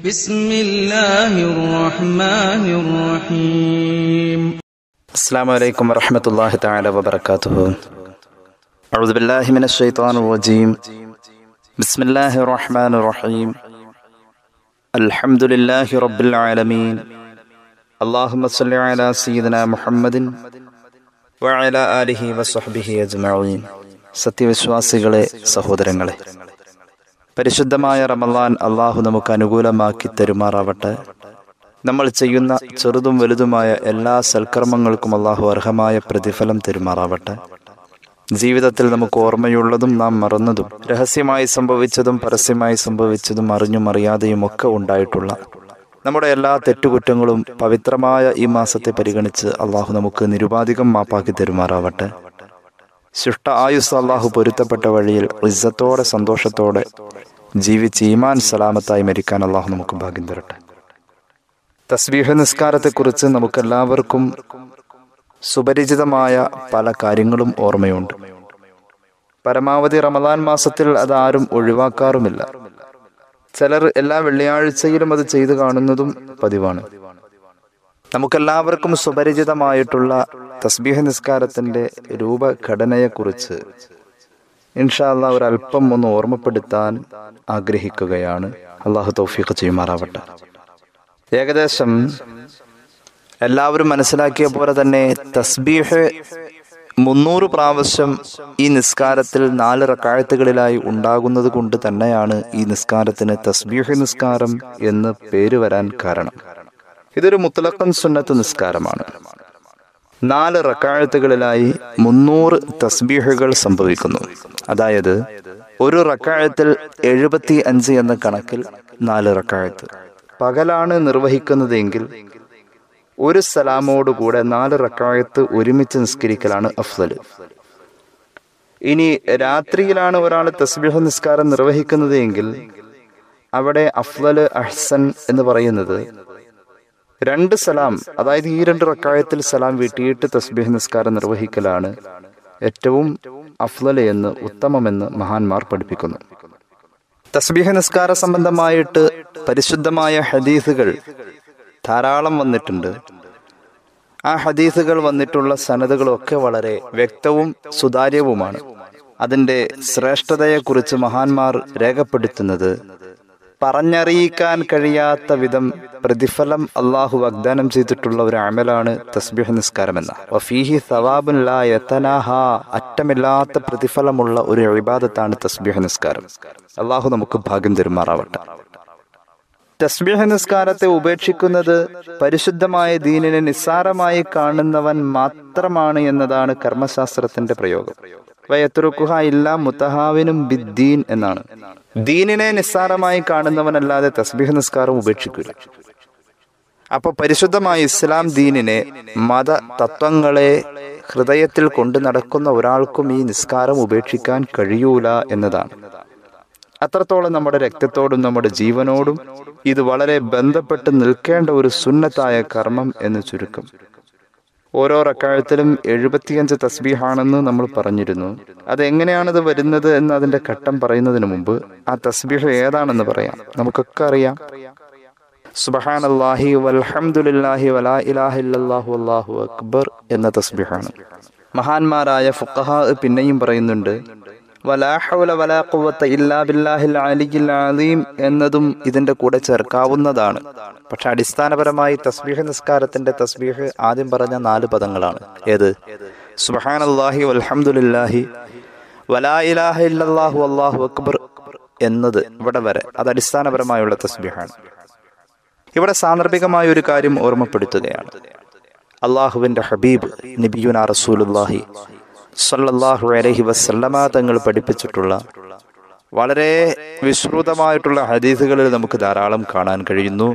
بسم الله الرحمن الرحيم السلام عليكم ورحمة الله تعالى وبركاته أعوذ بالله من الشيطان الرجيم بسم الله الرحمن الرحيم الحمد لله رب العالمين اللهم صل على سيدنا محمد وعلى آله وصحبه أجمعين സത്യവിശ്വാസികളെ സഹോദരങ്ങളെ പരിശുദ്ധമായ റമലാൻ അള്ളാഹു നമുക്ക് അനുകൂലമാക്കി തരുമാറാവട്ടെ നമ്മൾ ചെയ്യുന്ന ചെറുതും വലുതുമായ എല്ലാ സൽക്കർമ്മങ്ങൾക്കും അള്ളാഹു അർഹമായ പ്രതിഫലം തരുമാറാവട്ടെ ജീവിതത്തിൽ നമുക്ക് ഓർമ്മയുള്ളതും നാം മറന്നതും രഹസ്യമായി സംഭവിച്ചതും പരസ്യമായി സംഭവിച്ചതും അറിഞ്ഞും അറിയാതെയും ഒക്കെ ഉണ്ടായിട്ടുള്ള നമ്മുടെ എല്ലാ തെറ്റുകുറ്റങ്ങളും പവിത്രമായ ഈ മാസത്തെ പരിഗണിച്ച് അള്ളാഹു നമുക്ക് നിരുപാധികം മാപ്പാക്കി തരുമാറാവട്ടെ ശിഷ്ട ആയുസ് അള്ളാഹു പൊരുത്തപ്പെട്ട വഴിയിൽ ഇസ്സത്തോടെ സന്തോഷത്തോടെ ജീവിച്ച് ഈമാൻ സലാമത്തായി മരിക്കാൻ അള്ളാഹു നമുക്ക് ഭാഗ്യം തരട്ടെ തസ്ബീഹ നിസ്കാരത്തെക്കുറിച്ച് നമുക്കെല്ലാവർക്കും സുപരിചിതമായ പല കാര്യങ്ങളും ഓർമ്മയുണ്ട് പരമാവധി റമദാൻ മാസത്തിൽ അത് ആരും ഒഴിവാക്കാറുമില്ല ചിലർ എല്ലാ വെള്ളിയാഴ്ചയിലും അത് ചെയ്തു കാണുന്നതും പതിവാണ് നമുക്കെല്ലാവർക്കും സുപരിചിതമായിട്ടുള്ള തസ്ബീഹ നിസ്കാരത്തിന്റെ രൂപഘടനയെക്കുറിച്ച് ഇൻഷാല്ല ഒരല്പം ഒന്ന് ഓർമ്മപ്പെടുത്താൻ ആഗ്രഹിക്കുകയാണ് അള്ളാഹു തൗഫീഖ് ചെയ്യുമാറാവട്ടെ ഏകദേശം എല്ലാവരും മനസ്സിലാക്കിയ പോലെ തന്നെ തസ്ബീഹ് മുന്നൂറ് പ്രാവശ്യം ഈ നിസ്കാരത്തിൽ നാല് റക്കായത്തുകളിലായി ഉണ്ടാകുന്നത് കൊണ്ട് തന്നെയാണ് ഈ നിസ്കാരത്തിന് തസ്ബീഹ് നിസ്കാരം എന്ന് പേര് വരാൻ കാരണം ഇതൊരു മുത്തലക്കൻ സുന്നത്ത് നിസ്കാരമാണ് നാല് റക്കായത്തുകളിലായി മുന്നൂറ് തസ്ബീഹുകൾ സംഭവിക്കുന്നു അതായത് ഒരു റക്കായത്തിൽ എഴുപത്തി അഞ്ച് എന്ന കണക്കിൽ നാല് റക്കായത്ത് പകലാണ് നിർവഹിക്കുന്നതെങ്കിൽ ഒരു സലാമോടുകൂടെ നാല് റക്കായത്ത് ഒരുമിച്ച് നിസ്കരിക്കലാണ് അഫ്സല് ഇനി രാത്രിയിലാണ് ഒരാൾ തസ്ബീഹ നിസ്കാരം നിർവഹിക്കുന്നത് എങ്കിൽ അവിടെ അഫ്ലല് അഹ്സൻ എന്ന് പറയുന്നത് രണ്ട് സലാം അതായത് ഈ രണ്ട് റക്കായത്തിൽ സലാം വീട്ടിയിട്ട് തസ്ബീഹ് നിസ്കാരം നിർവഹിക്കലാണ് ഏറ്റവും അഫ്ലല് എന്ന് ഉത്തമമെന്ന് മഹാന്മാർ പഠിപ്പിക്കുന്നു തസ്ബീഹ നിസ്കാര സംബന്ധമായിട്ട് പരിശുദ്ധമായ ഹദീസുകൾ ധാരാളം വന്നിട്ടുണ്ട് ആ ഹദീസുകൾ വന്നിട്ടുള്ള സനതുകളൊക്കെ വളരെ വ്യക്തവും സുതാര്യവുമാണ് അതിന്റെ ശ്രേഷ്ഠതയെക്കുറിച്ച് മഹാന്മാർ രേഖപ്പെടുത്തുന്നത് പറഞ്ഞറിയിക്കാൻ കഴിയാത്ത വിധം പ്രതിഫലം അള്ളാഹു വാഗ്ദാനം ചെയ്തിട്ടുള്ള ഒരു അമലാണ് തസ്ബീഹ് നിസ്കാരം എന്ന വഫീഹി സവാബുൻ ലാ യതനാഹ അറ്റമില്ലാത്ത പ്രതിഫലമുള്ള ഒരു ഇബാദത്താണ് തസ്ബീഹ് നിസ്കാരം അള്ളാഹു നമുക്ക് ഭാഗ്യം തരുമാറാവട്ടെ തസ്ബീഹ് നിസ്കാരത്തെ ഉപേക്ഷിക്കുന്നത് പരിശുദ്ധമായ ദീനിനെ നിസ്സാരമായി കാണുന്നവൻ മാത്രമാണ് എന്നതാണ് കർമ്മശാസ്ത്രത്തിന്റെ പ്രയോഗം വയത്തുറുക്കുഹ ഇല്ല മുത്തഹാവിനും ബിദ്ദീൻ എന്നാണ് ദീനിനെ നിസ്സാരമായി കാണുന്നവനല്ലാതെ തസ്ബീഹ് നിസ്കാരം ഉപേക്ഷിക്കില്ല അപ്പൊ പരിശുദ്ധമായ ഇസ്ലാം ദീനിനെ മത തത്വങ്ങളെ ഹൃദയത്തിൽ കൊണ്ടു നടക്കുന്ന ഒരാൾക്കും ഈ നിസ്കാരം ഉപേക്ഷിക്കാൻ കഴിയൂല എന്നതാണ് അത്രത്തോളം നമ്മുടെ രക്തത്തോടും നമ്മുടെ ജീവനോടും ഇത് വളരെ ബന്ധപ്പെട്ട് നിൽക്കേണ്ട ഒരു സുന്നത്തായ കർമ്മം എന്ന് ചുരുക്കം ഓരോ റക്കാഴത്തിലും എഴുപത്തിയഞ്ച് തസ്ബീഹാണെന്ന് നമ്മൾ പറഞ്ഞിരുന്നു അതെങ്ങനെയാണത് വരുന്നത് എന്ന് അതിന്റെ ഘട്ടം പറയുന്നതിന് മുമ്പ് ആ തസ്ബീഹ് ഏതാണെന്ന് പറയാം നമുക്കൊക്കെ അറിയാം സുബഹാനല്ലാഹി വൽഹംദുലില്ലാഹി വലാ ഇലാഹ ഇല്ലല്ലാഹു അല്ലാഹു അക്ബർ എന്ന തസ്ബീഹാണ് മഹാന്മാരായ ഫുഖഹ പിന്നെയും പറയുന്നുണ്ട് വലാ ഹൗല വലാ ഖുവത്ത ഇല്ലാ ബില്ലാഹിൽ അലിയിൽ അലീം എന്നതും ഇതിന്റെ കൂടെ ചേർക്കാവുന്നതാണ് പക്ഷെ അടിസ്ഥാനപരമായി തസ്ബീഹ് നിസ്കാരത്തിന്റെ തസ്ബീഹ് ആദ്യം പറഞ്ഞ നാല് പദങ്ങളാണ് ഏത് സുബ്ഹാനല്ലാഹി വൽഹംദുലില്ലാഹി വലാ ഇലാഹ ഇല്ലല്ലാഹു അല്ലാഹു അക്ബർ എന്നത് ഇവിടെ വരെ അത് അടിസ്ഥാനപരമായുള്ള തസ്ബീഹാണ് ഇവിടെ സാന്ദർഭികമായ ഒരു കാര്യം ഓർമ്മപ്പെടുത്തുകയാണ് അള്ളാഹുവിന്റെ ഹബീബ് നബിയുന റസൂലുല്ലാഹി സല്ലല്ലാഹു അലൈഹി വസല്ലമ തങ്ങൾ പഠിപ്പിച്ചിട്ടുള്ള വളരെ വിശ്രുതമായിട്ടുള്ള ഹദീസുകളിൽ നമുക്ക് ധാരാളം കാണാൻ കഴിയുന്നു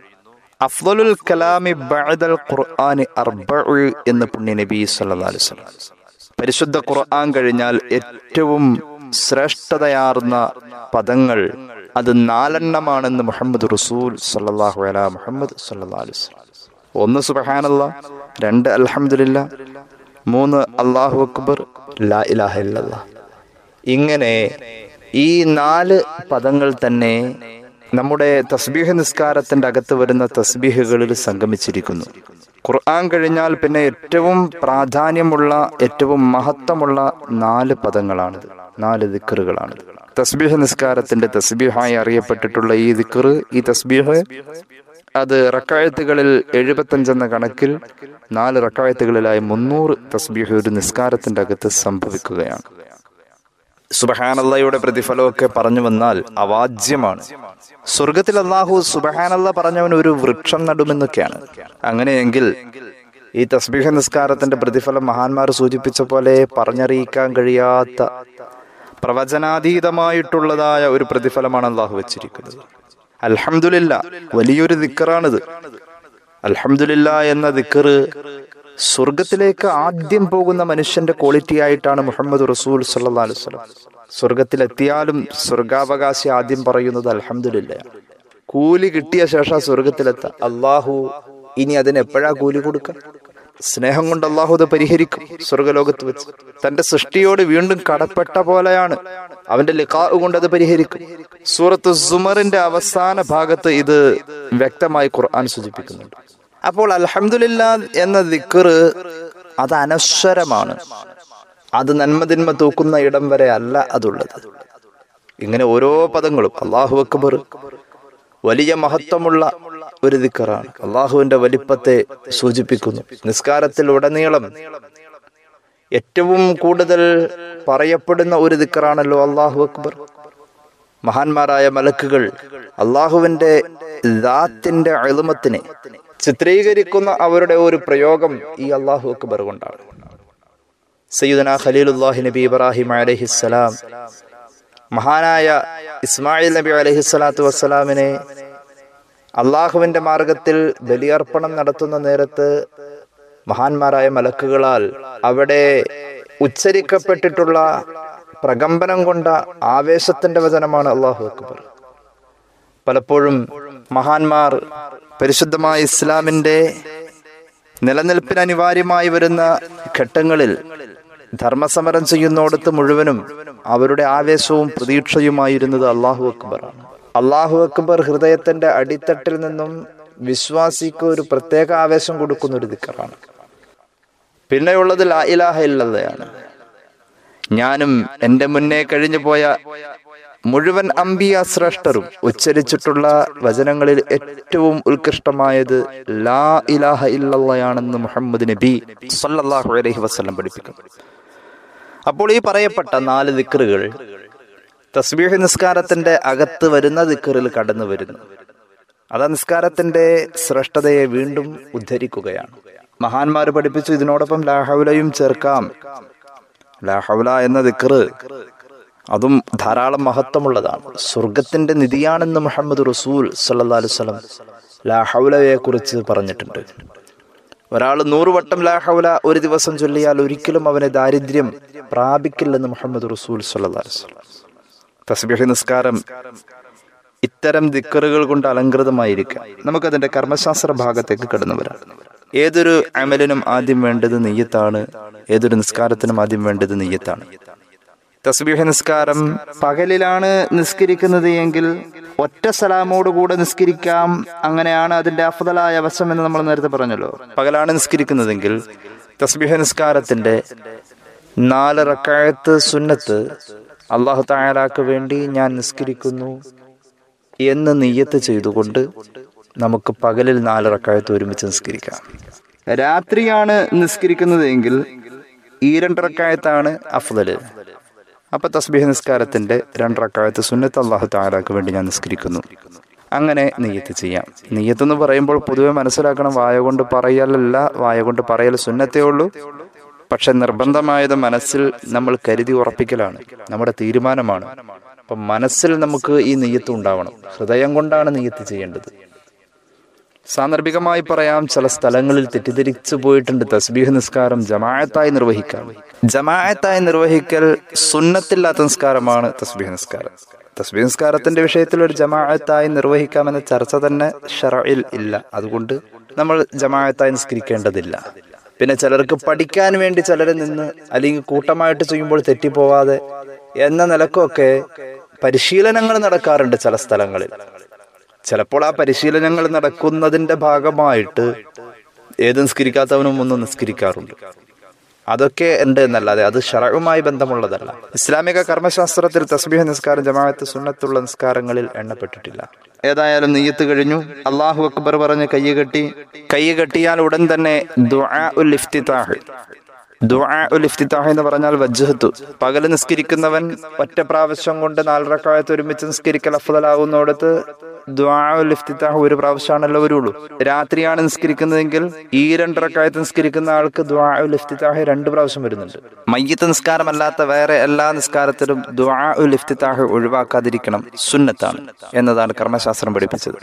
അഫ്ദലുൽ കലാമി ബഅദൽ ഖുർആനി അർബഉ എന്ന് പുണ്യ നബി സല്ലല്ലാഹു അലൈഹി വസല്ലം പരിശുദ്ധ ഖുർആൻ കഴിഞ്ഞാൽ ഏറ്റവും ശ്രേഷ്ഠതയാർന്ന പദങ്ങൾ അത് നാലെണ്ണമാണെന്ന് മുഹമ്മദ് റസൂൽ സല്ലല്ലാഹു അലാ മുഹമ്മദ് സല്ലല്ലാഹു അലൈഹി വസല്ലം ഒന്ന് സുബ്ഹാനല്ലാ രണ്ട് അൽഹംദുലില്ല മൂന്ന് അള്ളാഹു അക്ബർ ലാ ഇലാഹ ഇല്ലല്ലാ ഇങ്ങനെ ഈ നാല് പദങ്ങൾ തന്നെ നമ്മുടെ തസ്ബീഹ് നിസ്കാരത്തിന്റെ അകത്ത് വരുന്ന തസ്ബീഹുകളിൽ സംഗമിച്ചിരിക്കുന്നു ഖുർആൻ കഴിഞ്ഞാൽ പിന്നെ ഏറ്റവും പ്രാധാന്യമുള്ള ഏറ്റവും മഹത്വമുള്ള നാല് പദങ്ങളാണിത് നാല് ദിക്കറുകളാണിത് തസ്ബീഹ് നിസ്കാരത്തിന്റെ തസ്ബീഹായി അറിയപ്പെട്ടിട്ടുള്ള ഈ ദിക്കറ് ഈ തസ്ബീഹ് അത് റക്കായത്തുകളിൽ എഴുപത്തഞ്ചെന്ന കണക്കിൽ നാല് റക്കായത്തുകളിലായി മുന്നൂറ് തസ്ബീഹ് ഒരു നിസ്കാരത്തിന്റെ അകത്ത് സംഭവിക്കുകയാണ് സുബഹാനല്ലയുടെ പ്രതിഫലമൊക്കെ പറഞ്ഞു വന്നാൽ അവാജ്യമാണ് സ്വർഗത്തിൽ അള്ളാഹു സുബഹാനല്ല പറഞ്ഞവൻ ഒരു വൃക്ഷം നടുമെന്നൊക്കെയാണ് അങ്ങനെയെങ്കിൽ ഈ തസ്ബീഹ നിസ്കാരത്തിന്റെ പ്രതിഫലം മഹാന്മാർ സൂചിപ്പിച്ച പോലെ പറഞ്ഞറിയിക്കാൻ കഴിയാത്ത പ്രവചനാതീതമായിട്ടുള്ളതായ ഒരു പ്രതിഫലമാണ് അള്ളാഹു വെച്ചിരിക്കുന്നത് അൽഹംദുലില്ല വലിയൊരു ദിക്കറാണിത് അൽഹംദുലില്ല എന്ന ദിക്കറ് സ്വർഗത്തിലേക്ക് ആദ്യം പോകുന്ന മനുഷ്യന്റെ ക്വാളിറ്റി ആയിട്ടാണ് മുഹമ്മദ് റസൂൽ സല്ലാ അലുസ്ലം സ്വർഗത്തിലെത്തിയാലും സ്വർഗാവകാശി ആദ്യം പറയുന്നത് അൽഹംദുലില്ല കൂലി കിട്ടിയ ശേഷം സ്വർഗത്തിലെത്താം അള്ളാഹു ഇനി അതിന് എപ്പോഴാ കൂലി കൊടുക്കുക സ്നേഹം കൊണ്ട് അള്ളാഹു അത് പരിഹരിക്കും സ്വർഗലോകത്ത് വെച്ച് തന്റെ സൃഷ്ടിയോട് വീണ്ടും കടപ്പെട്ട പോലെയാണ് അവന്റെ ലിഖാവ് കൊണ്ട് അത് പരിഹരിക്കും സൂറത്ത് സുമറിന്റെ അവസാന ഭാഗത്ത് ഇത് വ്യക്തമായി ഖുർആൻ സൂചിപ്പിക്കുന്നുണ്ട് അപ്പോൾ അൽഹംദുലില്ല എന്ന ദിക്കറ് അത് അനശ്വരമാണ് അത് നന്മതിന്മ തൂക്കുന്ന ഇടം വരെ അല്ല അതുള്ളത് ഇങ്ങനെ ഓരോ പദങ്ങളും അള്ളാഹു അക്ബർ വലിയ മഹത്വമുള്ള ഒരു ദിക്കറാണ് അള്ളാഹുവിന്റെ വലിപ്പത്തെ സൂചിപ്പിക്കുന്നു നിസ്കാരത്തിൽ ഉടനീളം ഏറ്റവും കൂടുതൽ പറയപ്പെടുന്ന ഒരു ദിക്കറാണല്ലോ അള്ളാഹു അക്ബർ മഹാന്മാരായ മലക്കുകൾ അള്ളാഹുവിന്റെ ദാത്തിന്റെ അഴുമത്തിനെ ചിത്രീകരിക്കുന്ന അവരുടെ ഒരു പ്രയോഗം ഈ അള്ളാഹു അക്ബർ കൊണ്ടാണ് സയ്യിദന ഖലീലുല്ലാഹി നബി ഇബ്രാഹിം അലഹിസ്സലാം മഹാനായ ഇസ്മായിൽ നബി അലഹിസ്സലാത്തു വസ്സലാമിനെ അള്ളാഹുവിന്റെ മാർഗത്തിൽ ബലിയർപ്പണം നടത്തുന്ന നേരത്ത് മഹാന്മാരായ മലക്കുകളാൽ അവിടെ ഉച്ചരിക്കപ്പെട്ടിട്ടുള്ള പ്രകമ്പനം കൊണ്ട ആവേശത്തിന്റെ വചനമാണ് അള്ളാഹു അക്ബർ പലപ്പോഴും മഹാന്മാർ പരിശുദ്ധമായ ഇസ്ലാമിന്റെ നിലനിൽപ്പിന് അനിവാര്യമായി വരുന്ന ഘട്ടങ്ങളിൽ ധർമ്മസമരം ചെയ്യുന്നോടത്ത് മുഴുവനും അവരുടെ ആവേശവും പ്രതീക്ഷയുമായിരുന്നത് അള്ളാഹു അക്ബറാണ് അള്ളാഹു അക്ബർ ഹൃദയത്തിന്റെ അടിത്തട്ടിൽ നിന്നും വിശ്വാസിക്ക് ഒരു പ്രത്യേക ആവേശം കൊടുക്കുന്ന ഒരു ദിക്കറാണ് പിന്നെയുള്ളത് ലാ ഇലാഹ ഇല്ലതയാണ് ഞാനും എൻ്റെ മുന്നേ കഴിഞ്ഞു പോയ മുഴുവൻ അമ്പിയ ശ്രേഷ്ഠരും ഉച്ചരിച്ചിട്ടുള്ള വചനങ്ങളിൽ ഏറ്റവും ഉത്കൃഷ്ടമായത് ലാ ഇലാഹ ഇല്ലയാണെന്ന് മുഹമ്മദ് നബി സല്ലല്ലാഹു അലൈഹി വസല്ലം പഠിപ്പിക്കുന്നു അപ്പോൾ ഈ പറയപ്പെട്ട നാല് ദിക്കറുകൾ തസ്ബീഹ് നിസ്കാരത്തിന്റെ അകത്ത് വരുന്ന ദിക്കറിൽ കടന്നു വരുന്നു അത് നിസ്കാരത്തിന്റെ ശ്രേഷ്ഠതയെ വീണ്ടും ഉദ്ധരിക്കുകയാണ് മഹാന്മാർ പഠിപ്പിച്ചു ഇതിനോടൊപ്പം ലാഹൗലയും ചേർക്കാം ലാഹൗല എന്ന ദിക്കറ് അതും ധാരാളം മഹത്വമുള്ളതാണ് സ്വർഗത്തിന്റെ നിധിയാണെന്ന് മുഹമ്മദ് റസൂൽ സല്ലാ അലുസലം ലാഹൗലയെ കുറിച്ച് പറഞ്ഞിട്ടുണ്ട് ഒരാൾ നൂറുവട്ടം ലാഹൗല ഒരു ദിവസം ചൊല്ലിയാൽ ഒരിക്കലും അവനെ ദാരിദ്ര്യം പ്രാപിക്കില്ലെന്ന് മുഹമ്മദ് റസൂൽ സല്ലാ അലുസലം തസ്ബീഹ് നിസ്കാരം ഇത്തരം ദിക്കറുകൾ കൊണ്ട് അലങ്കൃതമായിരിക്കാം നമുക്കതിന്റെ കർമ്മശാസ്ത്ര ഭാഗത്തേക്ക് കടന്നു വരാം ഏതൊരു അമലിനും ആദ്യം വേണ്ടത് നെയ്യത്താണ് ഏതൊരു നിസ്കാരത്തിനും ആദ്യം വേണ്ടത് നെയ്യത്താണ് തസ്ബീഹ് നിസ്കാരം പകലിലാണ് നിസ്കരിക്കുന്നത് എങ്കിൽ ഒറ്റ സലാമോടുകൂടെ നിസ്കരിക്കാം അങ്ങനെയാണ് അതിന്റെ അഫദലായ വശം എന്ന് നമ്മൾ നേരത്തെ പറഞ്ഞല്ലോ പകലാണ് നിസ്കരിക്കുന്നതെങ്കിൽ തസ്ബീഹ് നിസ്കാരത്തിന്റെ നാല് റക്കായത്ത് സുന്നത്ത് അള്ളാഹു തായാലാക്ക് വേണ്ടി ഞാൻ നിസ്കരിക്കുന്നു എന്ന് നെയ്യത്ത് ചെയ്തുകൊണ്ട് നമുക്ക് പകലിൽ നാല് റക്കായത്ത് ഒരുമിച്ച് നിസ്കരിക്കാം രാത്രിയാണ് നിസ്കരിക്കുന്നത് എങ്കിൽ ഈ രണ്ടറക്കായത്താണ് അഫ്ദല് അപ്പൊ തസ്ബീഹ് നിസ്കാരത്തിന്റെ രണ്ടറക്കായത്ത് സുന്നത്ത് അള്ളാഹു താലാക്ക് വേണ്ടി ഞാൻ നിസ്കരിക്കുന്നു അങ്ങനെ നെയ്യത്ത് ചെയ്യാം നെയ്യത്ത് എന്ന് പറയുമ്പോൾ പൊതുവെ മനസ്സിലാക്കണം വായ കൊണ്ട് പറയലല്ല വായ കൊണ്ട് പറയൽ സുന്നത്തേ ഉള്ളൂ പക്ഷെ നിർബന്ധമായത് മനസ്സിൽ നമ്മൾ കരുതി ഉറപ്പിക്കലാണ് നമ്മുടെ തീരുമാനമാണ് അപ്പൊ മനസ്സിൽ നമുക്ക് ഈ നെയ്യത്ത് ഉണ്ടാവണം ഹൃദയം കൊണ്ടാണ് നെയ്യത്ത് ചെയ്യേണ്ടത് സാന്ദർഭികമായി പറയാം ചില സ്ഥലങ്ങളിൽ തെറ്റിദ്ധരിച്ചു പോയിട്ടുണ്ട് തസ്ബീഹ് നിസ്കാരം ജമാഅത്തായി നിർവഹിക്കാം ജമാഅത്തായി നിർവഹിക്കൽ സുന്നത്തില്ലാത്ത നിസ്കാരമാണ് തസ്ബീഹ് നിസ്കാരം തസ്ബീഹ് നിസ്കാരത്തിന്റെ വിഷയത്തിൽ ഒരു ജമാഅത്തായി നിർവഹിക്കാമെന്ന ചർച്ച തന്നെ ഷറയിൽ ഇല്ല അതുകൊണ്ട് നമ്മൾ ജമാഅത്തായി നിസ്കരിക്കേണ്ടതില്ല പിന്നെ ചിലർക്ക് പഠിക്കാൻ വേണ്ടി ചിലരിൽ നിന്ന് അല്ലെങ്കിൽ കൂട്ടമായിട്ട് ചെയ്യുമ്പോൾ തെറ്റിപ്പോവാതെ എന്ന നിലക്കൊക്കെ പരിശീലനങ്ങൾ നടക്കാറുണ്ട് ചില സ്ഥലങ്ങളിൽ ചിലപ്പോൾ ആ പരിശീലനങ്ങൾ നടക്കുന്നതിന്റെ ഭാഗമായിട്ട് ഏത് നിസ്കരിക്കാത്തവനും ഒന്ന് നിസ്കരിക്കാറുണ്ട് അതൊക്കെ ഉണ്ട് എന്നല്ലാതെ അത് ഷറവുമായി ബന്ധമുള്ളതല്ല ഇസ്ലാമിക കർമ്മശാസ്ത്രത്തിൽ തസ്ബീഹ് നിസ്കാരം ജമാഅത്ത് സുന്നത്തുള്ള നിസ്കാരങ്ങളിൽ എണ്ണപ്പെട്ടിട്ടില്ല ഏതായാലും നെയ്യത്ത് കഴിഞ്ഞു അള്ളാഹു അക്ബർ പറഞ്ഞ് കൈ കെട്ടി കൈ കെട്ടിയാൽ ഉടൻ തന്നെ ദുആ ഉൽ ഇഫ്തിതാഹ് ദുആ ഉൽ ഇഫ്തിതാഹ് എന്ന് പറഞ്ഞാൽ വജ്ഹത്തു പകല് നിസ്കരിക്കുന്നവൻ ഒറ്റ പ്രാവശ്യം കൊണ്ട് നാലരക്കാലത്ത് ഒരുമിച്ച് നിസ്കരിക്കൽ അഫ്ദലാകുന്നിടത്ത് ദുആ ഉൽ ഇഫ്തിതാഹ് ഒരു പ്രാവശ്യമാണല്ലോ വരുള്ളൂ രാത്രിയാണ് നിസ്കരിക്കുന്നതെങ്കിൽ ഈ രണ്ടരക്കാലത്ത് നിസ്കരിക്കുന്ന ആൾക്ക് ദുആ ഉൽ ഇഫ്തിതാഹ് രണ്ട് പ്രാവശ്യം വരുന്നുണ്ട് മയ്യത്ത് നിസ്കാരമല്ലാത്ത വേറെ എല്ലാ നിസ്കാരത്തിലും ദുആ ഉൽ ഇഫ്തിതാഹ് ഒഴിവാക്കാതിരിക്കണം സുന്നത്താണ് എന്നതാണ് കർമ്മശാസ്ത്രം പഠിപ്പിച്ചത്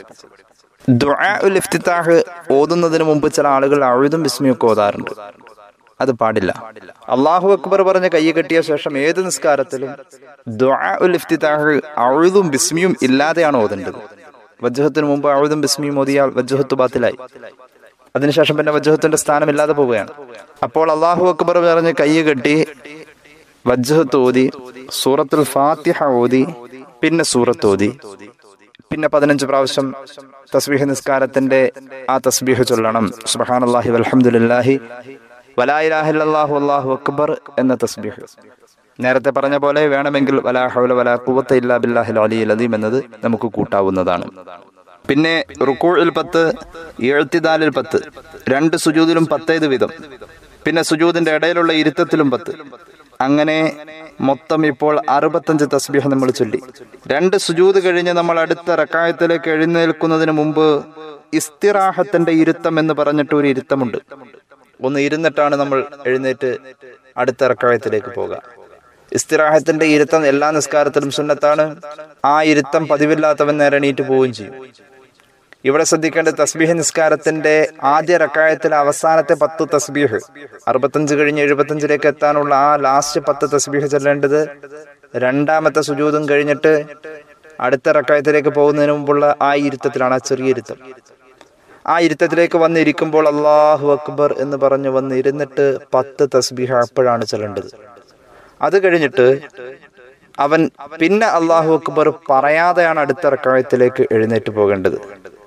ദുആ ഉൽ ഇഫ്തിതാഹ് ഓതുന്നതിന് മുമ്പ് ചില ആളുകൾ അഴുതും വിസ്മയൊക്കെ ഓതാറുണ്ട് അത് പാടില്ല അള്ളാഹു അക്ബർ പറഞ്ഞ കൈ കെട്ടിയ ശേഷം ഏത് നിസ്കാരത്തിലും ദുആ ഉൽ ഇഫ്തിതാഹ് അഴുതും ബിസ്മിയും ഇല്ലാതെയാണ് ഓതേണ്ടത് വജ്ജഹത്തിന് മുമ്പ് അഴുതും ബിസ്മിയും ഓതിയാൽ വജ്ജഹത്ത് ബാത്തിലായി അതിനുശേഷം പിന്നെ വജ്ജഹത്തിന്റെ സ്ഥാനം ഇല്ലാതെ പോവുകയാണ് അപ്പോൾ അള്ളാഹു അക്ബർ പറഞ്ഞ് കൈ കെട്ടി വജ്ജഹത്ത് ഓതി സൂറത്തുൽ ഫാത്തിഹ ഓതി പിന്നെ സൂറത്ത് ഓതി പിന്നെ പതിനഞ്ച് പ്രാവശ്യം തസ്ബീഹ് നിസ്കാരത്തിന്റെ ആ തസ്ബീഹ് ചൊല്ലണം സുബ്ഹാനല്ലാഹി വൽഹംദുലില്ലാഹി വലാ ഇലാഹ ഇല്ലല്ലാഹു അല്ലാഹു അക്ബർ എന്ന തസ്ബീഹ് നേരത്തെ പറഞ്ഞ പോലെ വേണമെങ്കിൽ വലാ ഹൗല വലാ ഖുവത്ത ഇല്ലാ ബില്ലാഹിൽ അലിയിൽ അദീം എന്നത് നമുക്ക് കൂട്ടാവുന്നതാണ് പിന്നെ റുക്കൂഴിൽ പത്ത് എഴുത്തിദാലിൽ പത്ത് രണ്ട് സുജൂദിലും പത്തേത് വീതം പിന്നെ സുജൂദിന്റെ ഇടയിലുള്ള ഇരുത്തത്തിലും പത്ത് അങ്ങനെ മൊത്തം ഇപ്പോൾ അറുപത്തഞ്ച് തസ്ബീഹ് നമ്മൾ ചൊല്ലി രണ്ട് സുജൂദ് കഴിഞ്ഞ് നമ്മൾ അടുത്ത റക്കായത്തിലേക്ക് എഴുന്നേൽക്കുന്നതിന് മുമ്പ് ഇസ്തിറാഹത്തിന്റെ ഇരുത്തം എന്ന് പറഞ്ഞിട്ട് ഒരു ഇരുത്തമുണ്ട് ഒന്ന് ഇരുന്നിട്ടാണ് നമ്മൾ എഴുന്നേറ്റ് അടുത്ത റക്കായത്തിലേക്ക് പോകുക ഇസ്തിറാഹത്തിന്റെ ഇരുത്തം എല്ലാ നിസ്കാരത്തിലും സുന്നത്താണ് ആ ഇരുത്തം പതിവില്ലാത്തവൻ നേരെ എണീറ്റ് പോവുകയും ചെയ്യും ഇവിടെ ശ്രദ്ധിക്കേണ്ട തസ്ബീഹ് നിസ്കാരത്തിന്റെ ആദ്യ റക്കായത്തിലെ അവസാനത്തെ പത്ത് തസ്ബീഹ് അറുപത്തഞ്ച് കഴിഞ്ഞ് എഴുപത്തഞ്ചിലേക്ക് എത്താനുള്ള ആ ലാസ്റ്റ് പത്ത് തസ്ബീഹ് ചെല്ലേണ്ടത് രണ്ടാമത്തെ സുജൂതും കഴിഞ്ഞിട്ട് അടുത്ത റക്കായത്തിലേക്ക് പോകുന്നതിന് മുമ്പുള്ള ആ ഇരുത്തത്തിലാണ് ആ ചെറിയ ഇരുത്തം ആ ഇരുത്തത്തിലേക്ക് വന്നിരിക്കുമ്പോൾ അള്ളാഹു അക്ബർ എന്ന് പറഞ്ഞു വന്ന് ഇരുന്നിട്ട് പത്ത് തസ്ബീഹ് അപ്പോഴാണ് ചെല്ലേണ്ടത് അത് കഴിഞ്ഞിട്ട് അവൻ പിന്നെ അള്ളാഹു അക്ബർ പറയാതെയാണ് അടുത്ത റക്കായത്തിലേക്ക് എഴുന്നേറ്റ് പോകേണ്ടത്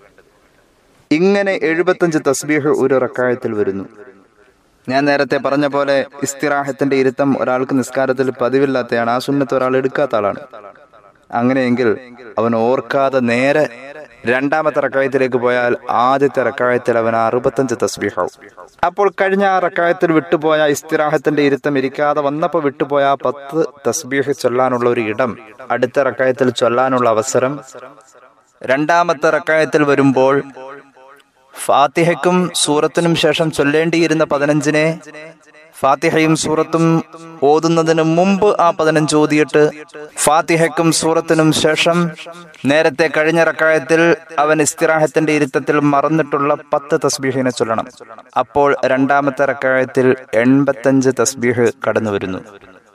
ഇങ്ങനെ എഴുപത്തഞ്ച് തസ്ബീഹ് ഒരു റക്കായത്തിൽ വരുന്നു ഞാൻ നേരത്തെ പറഞ്ഞ പോലെ ഇസ്തിറാഹത്തിന്റെ ഇരുത്തം ഒരാൾക്ക് നിസ്കാരത്തിൽ പതിവില്ലാത്തയാണ് ആ സുന്നത്ത് ഒരാൾ എടുക്കാത്ത ആളാണ് അങ്ങനെയെങ്കിൽ അവൻ ഓർക്കാതെ നേരെ രണ്ടാമത്തെ റക്കായത്തിലേക്ക് പോയാൽ ആദ്യത്തെ റക്കായത്തിൽ അവൻ അറുപത്തഞ്ച് തസ്ബീഹാവും അപ്പോൾ കഴിഞ്ഞ ആ റക്കായത്തിൽ വിട്ടുപോയ ഇസ്തിറാഹത്തിന്റെ ഇരുത്തം ഇരിക്കാതെ വന്നപ്പോൾ വിട്ടുപോയ ആ പത്ത് തസ്ബീഹ് ചൊല്ലാനുള്ള ഒരു ഇടം അടുത്ത റക്കായത്തിൽ ചൊല്ലാനുള്ള അവസരം രണ്ടാമത്തെ റക്കായത്തിൽ വരുമ്പോൾ ഫാത്തിഹയ്ക്കും സൂറത്തിനും ശേഷം ചൊല്ലേണ്ടിയിരുന്ന പതിനഞ്ചിനെ ഫാത്തിഹയും സൂറത്തും ഓതുന്നതിന് മുമ്പ് ആ പതിനഞ്ച് ഓതിയിട്ട് ഫാത്തിഹയ്ക്കും സൂറത്തിനും ശേഷം നേരത്തെ കഴിഞ്ഞ റക്കായത്തിൽ അവൻ ഇസ്തിറാഹത്തിന്റെ ഇരുത്തത്തിൽ മറന്നിട്ടുള്ള പത്ത് തസ്ബീഹിനെ ചൊല്ലണം അപ്പോൾ രണ്ടാമത്തെ റക്കായത്തിൽ എൺപത്തഞ്ച് തസ്ബീഹ് കടന്നു വരുന്നു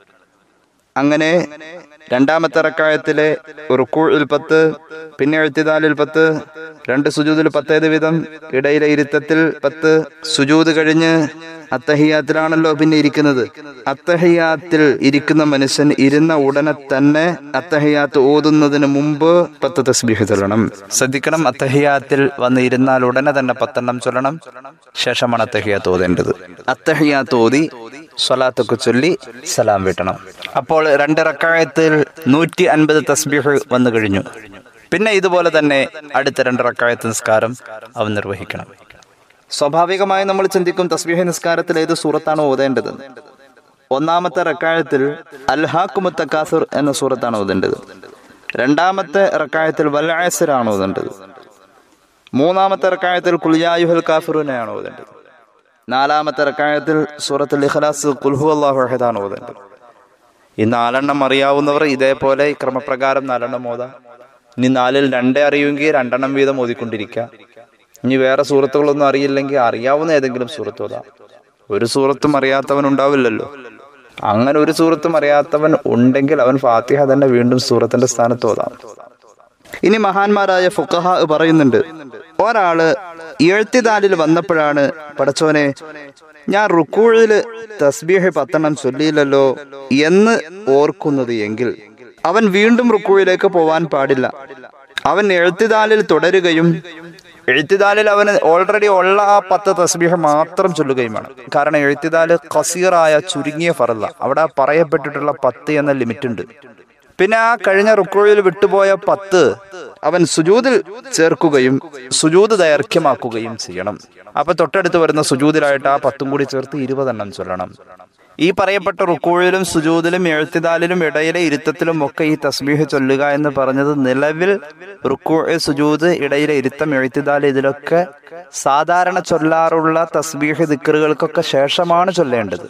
അങ്ങനെ രണ്ടാമത്തെ റക്കായത്തിലെ റുക്കൂഴിൽ പത്ത് പിന്നെ എഴുത്തിനാലിൽ പത്ത് രണ്ട് സുജൂദിൽ പത്തേത് വീതം ഇടയിലെ ഇരുത്തത്തിൽ പത്ത് സുജൂദ് കഴിഞ്ഞ് അത്തഹിയാത്തിലാണല്ലോ പിന്നെ ഇരിക്കുന്നത് അത്തഹിയാത്തിൽ ഇരിക്കുന്ന മനുഷ്യൻ ഇരുന്ന ഉടനെ തന്നെ അത്തഹിയാത്ത് ഓതുന്നതിന് മുമ്പ് പത്ത് തസ്ബീഹ് ചൊല്ലണം ശ്രദ്ധിക്കണം അത്തഹിയാത്തിൽ വന്ന് ഇരുന്നാൽ ഉടനെ തന്നെ പത്തെണ്ണം ചൊല്ലണം ശേഷമാണ് അത്തഹിയാത്ത് ഓതേണ്ടത് അത്തഹിയാത്ത് ഓതി സ്വലാത്തൊക്കെ ചൊല്ലി സലാം വീട്ടണം അപ്പോൾ രണ്ട് റക്കായത്തിൽ നൂറ്റി അൻപത് തസ്ബീഹ് വന്നു കഴിഞ്ഞു പിന്നെ ഇതുപോലെ തന്നെ അടുത്ത രണ്ട് റക്കായത്ത് നിസ്കാരം അവൻ നിർവഹിക്കണം സ്വാഭാവികമായി നമ്മൾ ചിന്തിക്കും തസ്ബീഹ് നിസ്കാരത്തിൽ ഏത് സൂറത്താണ് ഓതേണ്ടത് ഒന്നാമത്തെ റക്കായത്തിൽ അൽഹാക്കുമുത്തക്കാസുർ എന്ന സൂറത്താണ് ഓതേണ്ടത് രണ്ടാമത്തെ റക്കായത്തിൽ വല്ലായസരാണ് ഓതേണ്ടത് മൂന്നാമത്തെ റക്കായത്തിൽ കുളിയായുഹൽ കാഫിറുനെയാണ് ഓതേണ്ടത് നാലാമത്തെ റക്കായത്തിൽ സൂറത്തുൽ ഇഖ്ലാസ് കുൽഹു അള്ളാഹു അഹദാണ് ഓതേണ്ടത് ഈ നാലെണ്ണം അറിയാവുന്നവർ ഇതേപോലെ ക്രമപ്രകാരം നാലെണ്ണം ഓതാം ഇനി നാലിൽ രണ്ടേ അറിയുമെങ്കിൽ രണ്ടെണ്ണം വീതം ഓതിക്കൊണ്ടിരിക്കുക ഇനി വേറെ സൂറത്തുകളൊന്നും അറിയില്ലെങ്കിൽ അറിയാവുന്ന ഏതെങ്കിലും സൂറത്ത് ഓതാം ഒരു സൂറത്തും അറിയാത്തവൻ ഉണ്ടാവില്ലല്ലോ അങ്ങനെ ഒരു സൂറത്തും അറിയാത്തവൻ ഉണ്ടെങ്കിൽ അവൻ ഫാത്തിഹ തന്നെ വീണ്ടും സൂറത്തിന്റെ സ്ഥാനത്ത് ഓതാം ഇനി മഹാന്മാരായ ഫുക്കഹ പറയുന്നുണ്ട് ഒരാള് എഴുത്തിദാലിൽ വന്നപ്പോഴാണ് പടച്ചോനെ ഞാൻ റുക്കൂഴില് തസ്ബീഹ് പത്തെണ്ണം ചൊല്ലിയില്ലല്ലോ എന്ന് ഓർക്കുന്നത് എങ്കിൽ അവൻ വീണ്ടും റുക്കൂഴിലേക്ക് പോവാൻ പാടില്ല അവൻ എഴുത്തിദാലിൽ തുടരുകയും എഴുത്തിദാലിൽ അവന് ഓൾറെഡി ഉള്ള ആ പത്ത് തസ്ബീഹ് മാത്രം ചൊല്ലുകയും വേണം കാരണം എഴുത്തിദാല് കസീറായ ചുരുങ്ങിയ ഫറല്ല അവിടെ പറയപ്പെട്ടിട്ടുള്ള പത്ത് എന്ന ലിമിറ്റ് ഉണ്ട് പിന്നെ ആ കഴിഞ്ഞ റുക്കോയിൽ വിട്ടുപോയ പത്ത് അവൻ സുജൂദിൽ ചേർക്കുകയും സുജൂദ് ദൈർഘ്യമാക്കുകയും ചെയ്യണം അപ്പൊ തൊട്ടടുത്ത് വരുന്ന സുജൂദിലായിട്ട് ആ പത്തും കൂടി ചേർത്ത് ഇരുപതെണ്ണം ചൊല്ലണം ഈ പറയപ്പെട്ട റുക്കൂഴിലും സുജൂദിലും എഴുത്തിദാലിലും ഇടയിലെ ഇരുത്തത്തിലും ഒക്കെ ഈ തസ്ബീഹ് ചൊല്ലുക എന്ന് പറഞ്ഞത് നിലവിൽ റുക്കൂ സുജൂദ് ഇടയിലെ ഇരുത്തം എഴുത്തിദാൽ ഇതിലൊക്കെ സാധാരണ ചൊല്ലാറുള്ള തസ്ബീഹ് ദിക്കറുകൾക്കൊക്കെ ശേഷമാണ് ചൊല്ലേണ്ടത്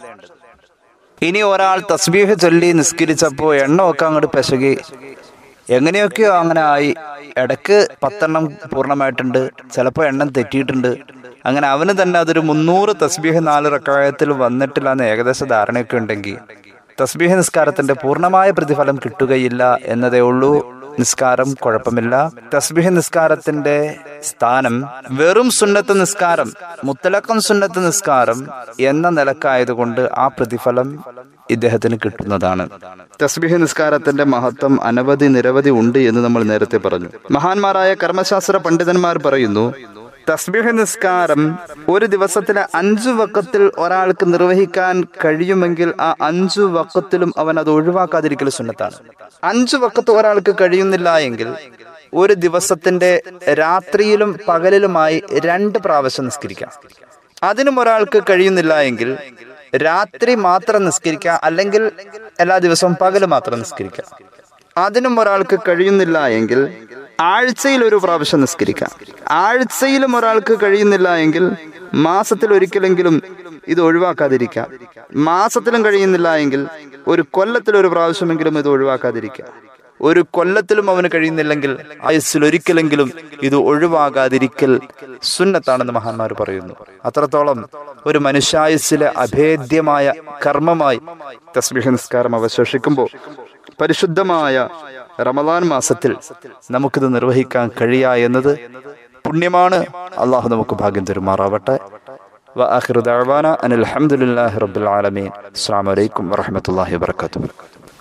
ഇനി ഒരാൾ തസ്ബീഹ് ചൊല്ലി നിസ്കരിച്ചപ്പോൾ എണ്ണ ഒക്കെ അങ്ങോട്ട് പെശകി എങ്ങനെയൊക്കെയോ അങ്ങനെ ആയി ഇടക്ക് പത്തെണ്ണം പൂർണ്ണമായിട്ടുണ്ട് ചിലപ്പോൾ എണ്ണം തെറ്റിയിട്ടുണ്ട് അങ്ങനെ അവന് തന്നെ അതൊരു മുന്നൂറ് തസ്ബീഹ് നാല് റക്കായത്തിൽ വന്നിട്ടില്ല എന്ന് ഏകദേശ ധാരണയൊക്കെ ഉണ്ടെങ്കിൽ തസ്ബീഹ് നിസ്കാരത്തിന്റെ പൂർണ്ണമായ പ്രതിഫലം കിട്ടുകയില്ല എന്നതേ ഉള്ളൂ നിസ്കാരം കുഴപ്പമില്ല തസ്ബീഹ് നിസ്കാരത്തിന്റെ സ്ഥാനം വെറും സുന്നത്ത് നിസ്കാരം മുത്തലക്കം സുന്നത്ത് നിസ്കാരം എന്ന നിലക്കായതുകൊണ്ട് ആ പ്രതിഫലം ഇദ്ദേഹത്തിന് കിട്ടുന്നതാണ് തസ്ബീഹ് നിസ്കാരത്തിന്റെ മഹത്വം അനവധി നിരവധി ഉണ്ട് എന്ന് നമ്മൾ നേരത്തെ പറഞ്ഞു മഹാന്മാരായ കർമ്മശാസ്ത്ര പണ്ഡിതന്മാർ പറയുന്നു തസ്ബീഹ് നിസ്കാരം ഒരു ദിവസത്തിലെ അഞ്ചു വക്കത്തിൽ ഒരാൾക്ക് നിർവഹിക്കാൻ കഴിയുമെങ്കിൽ ആ അഞ്ചു വക്കത്തിലും അവൻ അത് ഒഴിവാക്കാതിരിക്കൽ സുന്നത്താണ് അഞ്ചു വക്കത്ത് ഒരാൾക്ക് കഴിയുന്നില്ല എങ്കിൽ ഒരു ദിവസത്തിന്റെ രാത്രിയിലും പകലിലുമായി രണ്ട് പ്രാവശ്യം നിസ്കരിക്കാം അതിനും ഒരാൾക്ക് കഴിയുന്നില്ല എങ്കിൽ രാത്രി മാത്രം നിസ്കരിക്കുക അല്ലെങ്കിൽ എല്ലാ ദിവസവും പകല് മാത്രം നിസ്കരിക്കുക അതിനും ഒരാൾക്ക് കഴിയുന്നില്ല എങ്കിൽ ആഴ്ചയിൽ ഒരു പ്രാവശ്യം നിസ്കരിക്കാം ആഴ്ചയിലും ഒരാൾക്ക് കഴിയുന്നില്ല എങ്കിൽ മാസത്തിൽ ഒരിക്കലെങ്കിലും ഇത് ഒഴിവാക്കാതിരിക്കാം മാസത്തിലും കഴിയുന്നില്ല എങ്കിൽ ഒരു കൊല്ലത്തിൽ ഒരു പ്രാവശ്യമെങ്കിലും ഇത് ഒഴിവാക്കാതിരിക്കാം ഒരു കൊല്ലത്തിലും അവന് കഴിയുന്നില്ലെങ്കിൽ ആയുസ്സിൽ ഒരിക്കലെങ്കിലും ഇത് ഒഴിവാകാതിരിക്കൽ സുന്നത്താണെന്ന് മഹാന്മാർ പറയുന്നു അത്രത്തോളം ഒരു മനുഷ്യായുസ്സിലെ അഭേദ്യമായ കർമ്മമായി തസ്ബീഹ് നിസ്കാരം അവശേഷിക്കുമ്പോൾ പരിശുദ്ധമായ റമദാൻ മാസത്തിൽ നമുക്കിത് നിർവഹിക്കാൻ കഴിയുക എന്നത് പുണ്യമാണ് അള്ളാഹു നമുക്ക് ഭാഗ്യം തരുമാറാവട്ടെ وآخر دعوانا أن الحمد لله رب العالمين السلام عليكم ورحمة الله وبركاته